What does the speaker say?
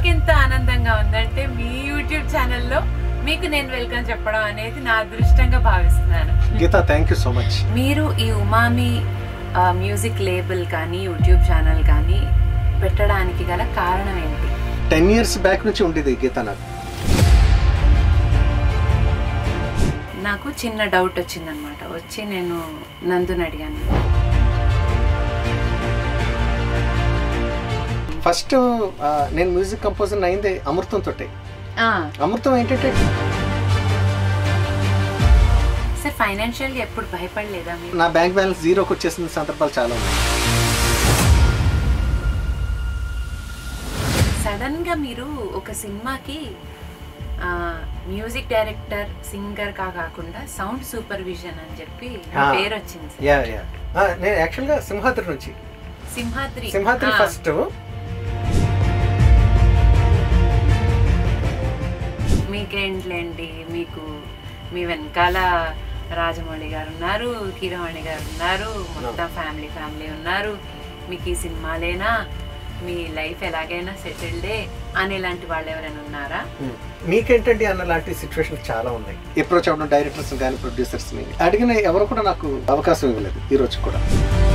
నాకెంత ఆనందంగా ఉందంటే మీ యూట్యూబ్ ఛానల్లో మీకు నేను వెల్కమ్ చెప్పడం అనేది నా అదృష్టంగా భావిస్తున్నాను Geetha thank you so much మీరు ఈ ఉమామి ఆ, మ్యూజిక్ లేబుల్ కానీ యూట్యూబ్ ఛానల్ కానీ పెట్టడానికి గల కారణం ఏంటి టెన్ ఇయర్స్ బ్యాక్ నుంచి ఉండేది గీత నాకు నాకు చిన్న డౌట్ వచ్చిందనమాట వచ్చి నేను నందుని అడిగాను ఫస్ట్ నేను మ్యూజిక్ కంపోజర్ అయింది అమృతం తోటే ఆ, అమృతం ఏంటంటే సార్ ఫైనాన్షియల్గా ఎప్పుడు భయపడలేదా మీరు నా బ్యాంక్ బ్యాలెన్స్ జీరోకి వచ్చేసిన సందర్భాలు చాలా ఉన్నాయి సడన్ గా మీరు ఒక సినిమాకి ఆ, మ్యూజిక్ డైరెక్టర్ సింగర్ కా కాకుండా సౌండ్ సూపర్విజన్ అని చెప్పి మీ ఆ. పేరు వచ్చింది సార్. యా యా నేను యాక్చువల్గా సింహాద్రి నుంచి సింహాద్రి సింహాద్రి ఆ, ఫస్ట్ మీకేంట్లేండి మీకు మీ వెనకాల రాజమౌళి గారు ఉన్నారు కీరవాణి గారు ఉన్నారు మొత్తం ఫ్యామిలీ ఫ్యామిలీ ఉన్నారు మీకు ఈ సినిమాలేనా మీ లైఫ్ ఎలాగైనా సెటిల్డే అనేలాంటి వాళ్ళు ఎవరైనా ఉన్నారా మీకేంటండి అన్న లాంటి సిచ్యువేషన్ చాలా ఉన్నాయి అప్రోచ్ అవ్వడం డైరెక్టర్స్ కానీ ప్రొడ్యూసర్స్ అడిగిన ఎవరు కూడా నాకు అవకాశం ఇవ్వలేదు ఈ రోజు కూడా